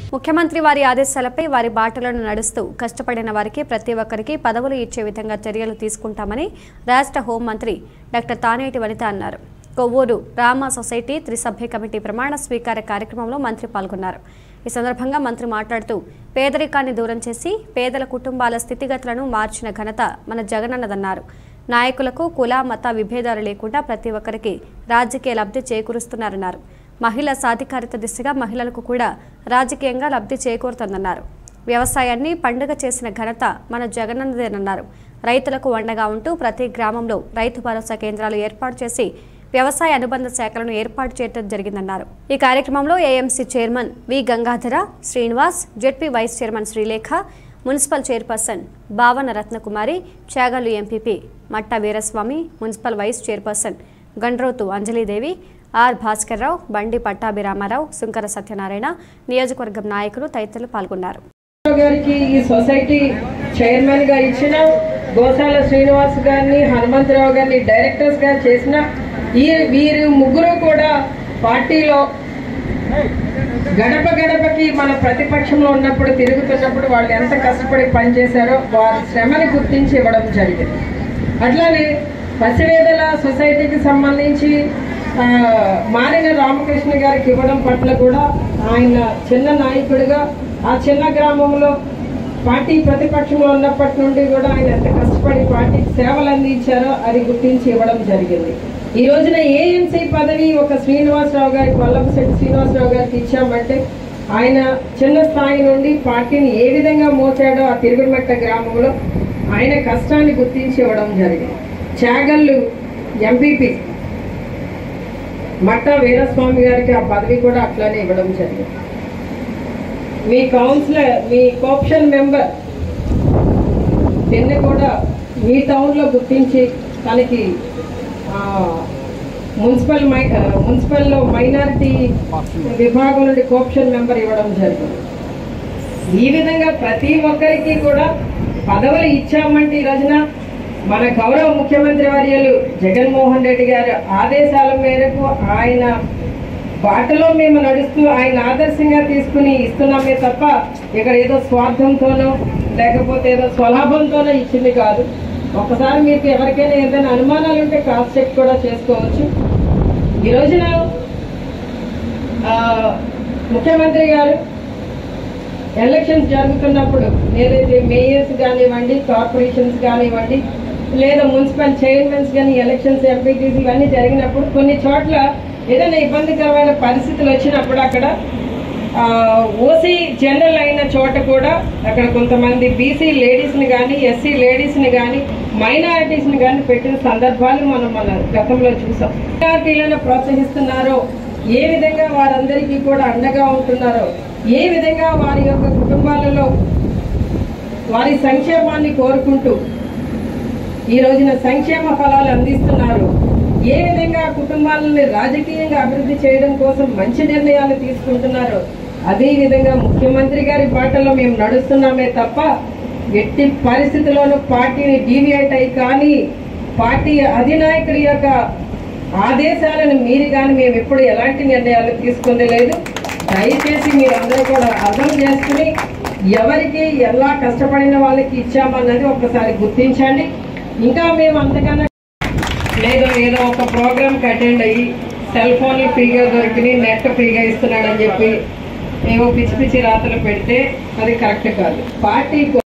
ముఖ్యమంత్రి వారి ఆదేశాలపై వారి బాటలను నడుస్తూ కష్టపడిన వారికి ప్రతి ఒక్కరికి పదవులు ఇచ్చే విధంగా చర్యలు తీసుకుంటామని రాష్ట్ర హోంమంత్రి డాక్టర్ తానేటి వనిత అన్నారు కొవ్వూరు రామ సొసైటీ త్రిసభ్య కమిటీ ప్రమాణ స్వీకార కార్యక్రమంలో మంత్రి పాల్గొన్నారు ఈ సందర్భంగా మంత్రి మాట్లాడుతూ పేదరికాన్ని దూరం చేసి పేదల కుటుంబాల స్థితిగతులను మార్చిన ఘనత మన జగనన్నదన్నారు నాయకులకు కుల మత విభేదాలు లేకుండా ప్రతి ఒక్కరికి రాజకీయ లబ్ధి చేకూరుస్తున్నారన్నారు మహిళా సాధికారిత దిశగా మహిళలకు కూడా రాజకీయంగా లబ్ధి చేకూరుతోందన్నారు వ్యవసాయాన్ని పండుగ చేసిన ఘనత మన జగనన్నదేనన్నారు రైతులకు అండగా ఉంటూ ప్రతి గ్రామంలో రైతు భరోసా కేంద్రాలు ఏర్పాటు చేసి వ్యవసాయ అనుబంధ శాఖలను ఏర్పాటు చేయడం జరిగిందన్నారు ఈ కార్యక్రమంలో ఏఎంసీ చైర్మన్ వి Gangadhara Srinivas ZP vice chairman Srilekha municipal chairperson భావన రత్నకుమారి చాగల్లు ఎంపీపీ మట్ట Veeraswamy municipal vice chairperson గండ్రోతు Anjali Devi are Bhaskar Rao బండి పట్టాభిరామారావు శుంకర సత్యనారాయణ నియోజకవర్గం నాయకులు తదితరులు పాల్గొన్నారు రావు గారికి ఈ సొసైటీ చైర్మన్ గా ఇచ్చిన గోసాల శ్రీనివాస్ గారిని హనుమంతరావు గారిని డైరెక్టర్స్ గా చేసిన ఈ వీరు ముగ్గురు కూడా పార్టీలో గడప గడపకి మన ప్రతిపక్షంలో ఉన్నప్పుడు తిరుగుతున్నప్పుడు వాళ్ళు ఎంత కష్టపడి పనిచేశారో వారి శ్రమని గుర్తించి ఇవ్వడం జరిగింది అట్లానే పసివేదల సొసైటీకి సంబంధించి ఆ, మారిన రామకృష్ణ గారికి ఇవ్వడం పట్ల కూడా ఆయన చిన్న నాయకుడిగా ఆ చిన్న గ్రామంలో పార్టీ ప్రతిపక్షంలో ఉన్నప్పటి నుండి కూడా ఆయన ఎంత కష్టపడి పార్టీకి సేవలు అందించారో అది గుర్తించి ఇవ్వడం జరిగింది ఈ రోజున ఏఎంసీ పదవి ఒక శ్రీనివాసరావు గారికి వల్లభశెట్టి శ్రీనివాసరావు గారికి ఇచ్చామంటే ఆయన చిన్న స్థాయి నుండి పార్టీని ఏ విధంగా మోసాడో ఆ తిరుగుమెట్ట గ్రామంలో ఆయన కష్టాన్ని గుర్తించి ఇవ్వడం జరిగింది చాగల్లు ఎంపీపీ మట్ట వీరస్వామి గారికి ఆ పదవి కూడా అట్లానే ఇవ్వడం జరిగింది మీ కౌన్సిలర్ మీ కోప్షన్ మెంబర్ దీన్ని కూడా మీ టౌన్లో గుర్తించి తనకి ఆ, మున్సిపల్ మై ఆ, మున్సిపల్లో మైనారిటీ విభాగం నుండి కోప్షన్ మెంబర్ ఇవ్వడం జరిగింది ఈ విధంగా ప్రతి ఒక్కరికి కూడా పదవులు ఇచ్చామంటే ఈ రోజున మన గౌరవ ముఖ్యమంత్రి వర్యులు జగన్మోహన్ రెడ్డి గారి ఆదేశాల మేరకు ఆయన బాటలో మేము నడుస్తూ ఆయన ఆదర్శంగా తీసుకుని ఇస్తున్నామే తప్ప ఇక్కడ ఏదో స్వార్థంతోనో లేకపోతే ఏదో స్వలాభంతోనో ఇచ్చింది కాదు ఒకసారి మీకు ఎవరికైనా ఏదైనా అనుమానాలు ఉంటే క్రాస్ చెక్ కూడా చేసుకోవచ్చు ఈ రోజున ఆ, ముఖ్యమంత్రి గారు ఎలక్షన్స్ జరుగుతున్నప్పుడు ఏదైతే మేయర్స్ కానివ్వండి కార్పొరేషన్స్ కానివ్వండి లేదా మున్సిపల్ చైర్మన్స్ కానీ ఎలక్షన్స్ ఎంపీటీసీ ఇవన్నీ జరిగినప్పుడు కొన్ని చోట్ల ఏదైనా ఇబ్బందికరమైన పరిస్థితులు వచ్చినప్పుడు అక్కడ ఓసీ జనరల్ అయిన చోట కూడా అక్కడ కొంతమంది బీసీ లేడీస్ని కానీ ఎస్సీ లేడీస్ని కానీ మైనారిటీస్ని కానీ పెట్టిన సందర్భాలు మనం మన గతంలో చూసాం మైనారిటీలను ప్రోత్సహిస్తున్నారో ఏ విధంగా వారందరికీ కూడా అండగా ఉంటున్నారో ఏ విధంగా వారి యొక్క కుటుంబాలలో వారి సంక్షేమాన్ని కోరుకుంటూ ఈ రోజున సంక్షేమ ఫలాలు అందిస్తున్నారు ఏ విధంగా కుటుంబాలని రాజకీయంగా అభివృద్ధి చేయడం కోసం మంచి నిర్ణయాలు తీసుకుంటున్నారు అదే విధంగా ముఖ్యమంత్రి గారి బాటలో మేము నడుస్తున్నామే తప్ప ఎట్టి పరిస్థితుల్లోనూ పార్టీని డీవియేట్ అయి కానీ పార్టీ అధినాయకుడి యొక్క ఆదేశాలను మీరి కానీ మేము ఎప్పుడు ఎలాంటి నిర్ణయాలు తీసుకుంది లేదు దయచేసి మీరు అందరూ కూడా అర్థం చేసుకుని ఎవరికి ఎలా కష్టపడిన వాళ్ళకి ఇచ్చామన్నది ఒకసారి గుర్తించండి ఇంకా మేము అంతకన్నా లేదు ఏదో ఒక ప్రోగ్రామ్కి అటెండ్ అయ్యి సెల్ ఫోన్లు ఫ్రీగా దొరికినాయి నెట్ ఫ్రీగా ఇస్తున్నాడని చెప్పి ఏవో పిచ్చి పిచ్చి రాతలు పెడితే అది కరెక్ట్ కాదు పార్టీ